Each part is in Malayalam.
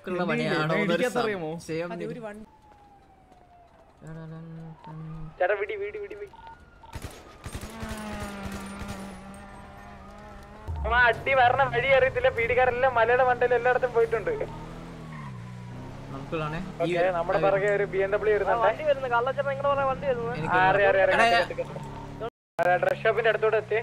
നമുക്കുള്ള പണിയാണോ എന്നൊരു എനിക്കതറിയാമോ? സംശയം അതെ ഒരു വണ്ടി ചേട്ടാ വിടി വിടി വിടി വിടി ആ അടി വരണ വഴി അറിയത്തില്ല പീഡിക്കാരെല്ലാം മലയുടെ മണ്ടയിൽ എല്ലായിടത്തും പോയിട്ടുണ്ട് നമുക്കുള്ളാണേ ഈ ഓക്കെ നമ്മുടെ പിറകെ ഒരു ബി എം ഡബ്ല്യൂ വരുന്നുണ്ട് എനിക്ക് അറിയാം അറിയാം എടാ, അറിയാം ഡ്രസ് ഷോപ്പിന്റെ അടുത്തോടെ എത്തി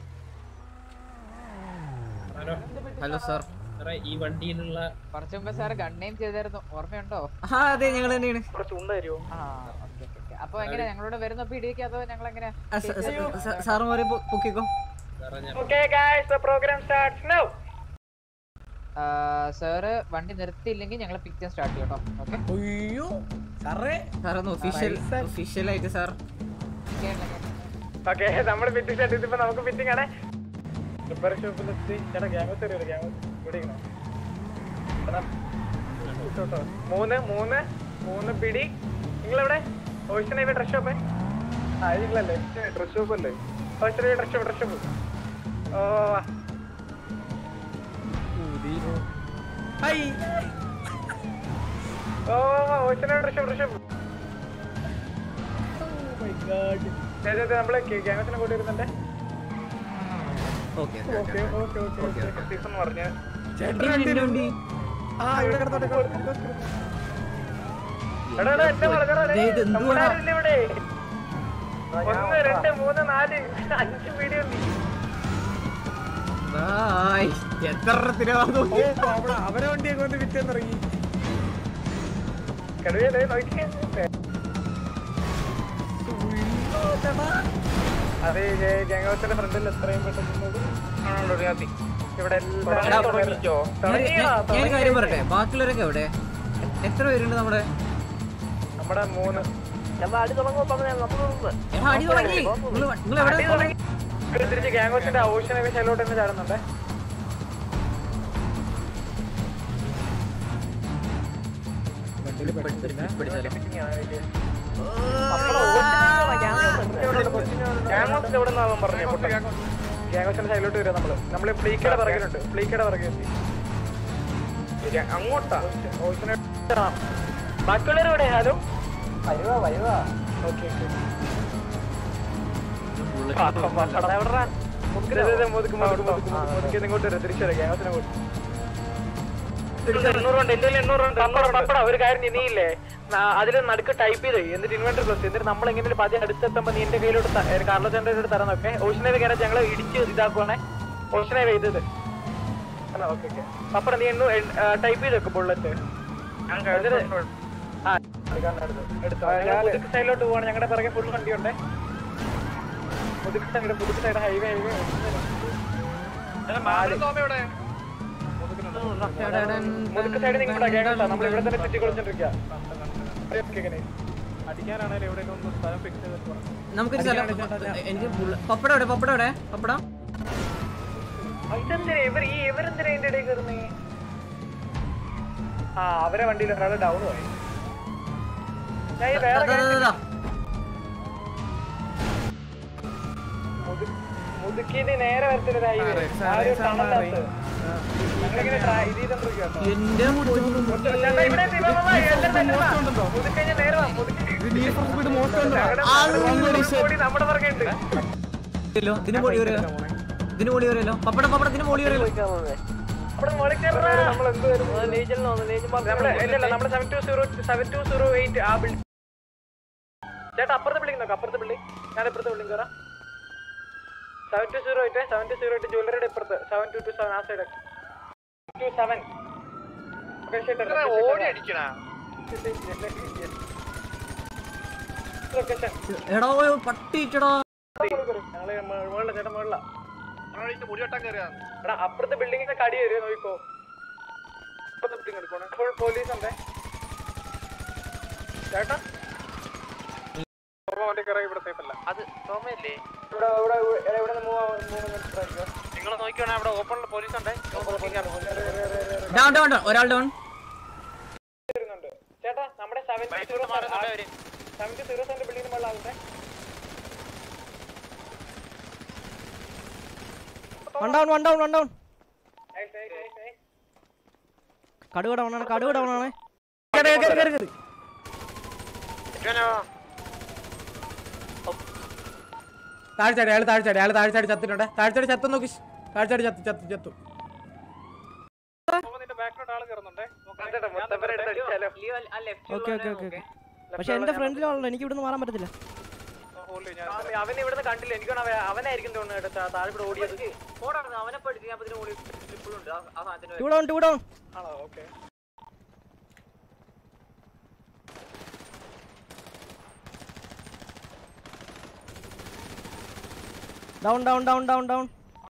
ഹലോ സാർ സാറേ ഈ വണ്ടിയിലുള്ള കുറച്ചു മുമ്പ് സാർ ഗണ്ണേം ചെയ്തായിരുന്നു ഓർമ്മയുണ്ടോ ആ അതെ ഞങ്ങൾ തന്നെയാണ് കുറച്ച് ഉണ്ട തരുമോ ആ ഓക്കെ ഓക്കെ അപ്പൊ എങ്ങനെ ഞങ്ങളോട് വരുന്ന പിടിയൊക്കെ അതോ ഞങ്ങൾ എങ്ങനെ ആ, സ- സ- സ- സാറുമാരെ പൊ- പൊക്കിക്കോ സാറേ ഞാൻ okay guys the program starts now sir വണ്ടി നിർത്തിയില്ലെങ്കിൽ ഞങ്ങൾ പിക്ചർ സ്റ്റാർട്ട് ചെയ്യും കേട്ടോ ഓക്കെ അയ്യോ സാറേ സാറൊന്ന് ഒഫീഷ്യൽ ഒഫീഷ്യൽ ആയിട്ട് സാർ ഓക്കെ നമ്മൾ ഫിറ്റിംഗ് സെറ്റ് ഇതിപ്പോ നമുക്ക് ഫിറ്റിംഗ് ആണ് റിപ്പയർ ഷോപ്പിൽ എത്തി ചേട്ടാ ഗ്യാങ്ങോസ് ഒരു ഗ്യാങ്ങോസ് ഇവിടെ ഇരിക്കണോ? എടാ, ഇട്ടോട്ടോ. മൂന്ന് മൂന്ന് മൂന്ന് പിടി നിങ്ങളെവിടെ ഓയിഷൻ ഹൈവേ ഡ്രസ് ഷോപ്പ് ആ നിങ്ങളല്ലേ ഡ്രസ് ഷോപ്പ് അല്ലേ ഓയിഷൻ highway dress shop dress shop ഓ ഹൈ ഓ ഓയിഷൻ highway dress shop dress shop നമ്മള് ഗ്യാങ്ങസിനെ കൂട്ടി വരുന്നുണ്ട് okay okay okay okay okay season പറഞ്ഞ് വണ്ടി ആ ഇവിടെ കിടന്നോട്ടെ എടാ എടാ എന്നെ വളർത്തടാ ദേ, ഇത് എന്തുവാടാ? നമ്മളാരില്ല ഇവിടെ ഒന്ന് രണ്ട് മൂന്ന് നാല് അഞ്ച് വീഡിയോ ഉണ്ട് ബായ് എത്ര എണ്ണത്തിനാ അവരെ വണ്ടിയൊക്കെ വന്ന് വിറ്റെന്നിറങ്ങി കടുവേ നോക്കിയേ അതെ ഗംഗോത്തിന്റെ ഫ്രണ്ടിൽ എത്രയും പെട്ടെന്ന് ഇവിടെ എല്ലാം തുടങ്ങിയോ ഞാൻ ഒരു കാര്യം പറയട്ടെ ബാക്കിയുള്ളവരൊക്കെ എവിടെ എത്ര പേരുണ്ട് നമ്മുടെ നമ്മുടെ മൂന്ന് എടാ, അടി തുടങ്ങി നിങ്ങൾ നിങ്ങൾ എവിടെ തുടങ്ങി ഇവിടെ തിരിച്ച് ഗാംഗോസിന്റെ ഓഷൻ സൈലോട്ട് തന്നെ ചാടുന്നുണ്ട് ഗാംഗോസിന്റെ എവിടെ നിന്നാവും പറഞ്ഞു ഗാംഗോസിന്റെ സൈലോട്ട് വരാം നമ്മള് നമ്മള് പ്ലീക്കയുടെ പിറകിലുണ്ട് പ്ലീക്കയുടെ പിറകെ എത്തി ശരി, അങ്ങോട്ടാ ഓഷനെ ബാക്കിയുള്ളവർ എവിടെ ഹലോ വരുവാ വരുവാ ഓക്കെ ഇങ്ങോട്ട് വരാം തിരിച്ചു വരാം ഗ്യാസിനെ എണ്ണൂറുണ്ട് എന്റെ എണ്ണൂറുണ്ട് പപ്പടം ഒരു കാര്യം നീയില്ലേ അതിൽ നടുക്ക് ടൈപ്പ് ചെയ്തേ എന്നിട്ട് ഇൻവെന്റർ പ്ലസ് എന്നിട്ട് നമ്മൾ എങ്ങനെ പതി അടുത്തെത്തുമ്പോ നീ എന്റെ കയ്യിലോട്ട് കാർലോ ചേട്ടൻ്റെ തരാൻ നോക്കെ ഓഷനേവ് കയറാൻ ഞങ്ങൾ ഇടിച്ച് ഇതാക്കുവാണേ ഓഷനേവ് ചെയ്തത് അല്ല ഓക്കെ ഓക്കെ പപ്പടം നീ എണ്ണൂ ടൈപ്പ് ചെയ്ത് വെക്കും ബുള്ളറ്റ് ആ പുതുക്ക് സൈഡിലോട്ട് പോവാണ് ഞങ്ങളുടെ പിറകെ ഫുൾ വണ്ടിയുണ്ടേ പുതുക്ക് സൈഡ് പുതുക്ക് സൈഡ് ഹൈവേ ഹൈവേ മുതുക്ക് സൈഡ് നിങ്ങളുടെ ഗ്യാങ് നമ്മൾ ഇവിടെ തന്നെ ചുറ്റി കൊടുത്തോണ്ടിരിക്കുക അടിക്കാനാണല്ലോ എവിടെ ഒന്ന് സ്ഥലം ഫിക്സ് ചെയ്തിട്ട് നമുക്കൊരു സ്ഥലം എനിക്ക് ബുള്ള- പപ്പടം എവിടെ പപ്പടം എവിടെ പപ്പടം ഇതെന്തിനാ ഇവർ ഈ ഇവരെന്തിനാ ഇതിന്റെ ഇടയിൽ കയറുന്നേ ആ അവരെ വണ്ടിയിൽ ഒരാൾ ഡൗൺ ആയി ഞാൻ ഈ വേറെ ദാ, ദാ, ദാ, ദാ. മുതു- മുതുക്കിന് നേരെ വരത്തില്ല ഹൈവേ ആ ഒരു ടണലകത്ത് ഞങ്ങളിങ്ങനെ ട്രൈ ഇത് ചെയ്തോണ്ടിരിക്കുകയാണ് എന്റെ മുറ്റത്ത് ചേട്ടാ, ഇവിടെ എത്തി, വാ, വാ, വാ, എല്ലാം തന്നെ വാ. മുതുക്കഴിഞ്ഞ് നേരെ വാ, മുതുക്ക്. ഞങ്ങളുടെ ഓടി നമ്മുടെ പുറകെ ഉണ്ട് ഇല്ലല്ലോ ഇതിന് മോളി വരിക ഇതിന് മോളി വരില്ലോ പപ്പടം പപ്പടം ഇതിന് മോളി വരില്ലോ അവിടെ മുകളിൽ കയറടാ. നമ്മള് ഇല്ലല്ല, നമ്മള് 720 7208 ആ building. ചേട്ടാ അപ്പുറത്തെ ബിൽഡിംഗ് നോക്കാം അപ്പുറത്തെ ബിൽഡിംഗ് ഞാൻ ഇപ്പുറത്തെ ബിൽഡിംഗ് കയറാം seven two zero eight seven two zero eight ജ്വല്ലറിയുടെ ഇപ്പുറത്ത് സെവൻ ടു ടു സെവൻ ആ സൈഡ് ടു സെവൻ ഓടി അടിക്കണ ലൊക്കേഷൻ എടാ ഓ, പട്ടി ഇട്ടടാ ഞങ്ങള് മുകളില ചേട്ടാ മുകളില എടാ അപ്പുറത്തെ ബിൽഡിങ്ങിന്റെ കടി വരും നോക്കിക്കോ അപ്പുറത്തെ ബിൽഡിംഗ് എടുക്കണേ ഫുൾ പോലീസ് ഉണ്ട് ചേട്ടാ വണ്ടി കയറാൻ ഇവിടെ സേഫ് അല്ല അത് സോമയല്ലേ ഇവിടെ ഇവിടെ ഇവിടെ ഇവിടെ നിന്ന് മൂവ് മൂന്ന് മിനിറ്റ് ആയിരിക്കും നിങ്ങൾ നോക്കിയാണെ അവിടെ ഓപ്പണിൽ പോലീസ് ഉണ്ട് ഡൗൺ ഡൗൺ ഡൗൺ ഒരാൾ ഡൗൺ വരുന്നുണ്ട് ചേട്ടാ നമ്മുടെ seven zero seven two zero സെവൻ്റെ ബിൽഡിങ്ങിന് മുകളിലാവട്ടെ one down one down one down കടുവ ഡൗൺ ആണ് കടുവ ഡൗൺ ആണ് കേറ്, കേറ്, കേറ്, കേറ്. താഴ്ചാടി അയാൾ താഴ്ചാടി അയാൾ താഴ്ചാടി ചത്തിട്ടുണ്ട് താഴ്ചാടി ചത്തു നോക്കി താഴ്ചാടി ചത്തു ചത്തു ചത്തു നിന്റെ ബാക്കിലോട്ട് ആള് കയറുന്നുണ്ടേ മുത്തപ്പനെ എടുത്ത് അടിച്ചാലോ ഓക്കെ ഓക്കെ ഓക്കെ ഓക്കെ പക്ഷെ എന്റെ ഫ്രണ്ടിലാണല്ലോ എനിക്ക് ഇവിടുന്ന് മാറാൻ പറ്റത്തില്ല അവൻ ഇവിടുന്ന് കണ്ടില്ല എനിക്ക് തോന്നുന്നു അവ- അവനായിരിക്കും തോന്നുന്നു കേട്ടോ താഴെ ഇവിടെ ഓടിയത് അവനെ പഠിച്ച് ഞാൻ ഇതിന് മുകളിൽ ഇപ്പോഴുണ്ട് ആ ആ സാധനത്തിന് ടൂ ഡൗൺ ടൂ ഡൗൺ ആണോ okay down down down down down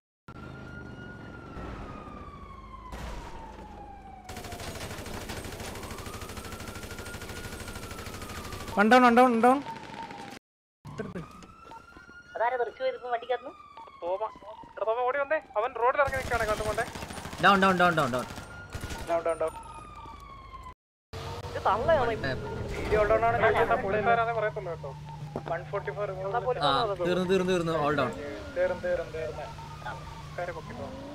one down one down one down Thoma എടാ തോമ ഓടി വന്നേ അവൻ റോഡിൽ ഇറങ്ങി നിൽക്കുകയാണ് കണ്ടുകൊണ്ടേ down down down down down down down down video down ആണ് പോലീസുകാരാന്നേ പറയത്തുള്ളൂ കേട്ടോ വൺ ഫോർട്ടി ഫോർ ആ തീർന്നു തീർന്നു തീർന്നു ഓൾ ഡൗൺ തീർന്ന് തീർന്ന് തീർന്ന് കാര്യം പൊക്കിട്ടോ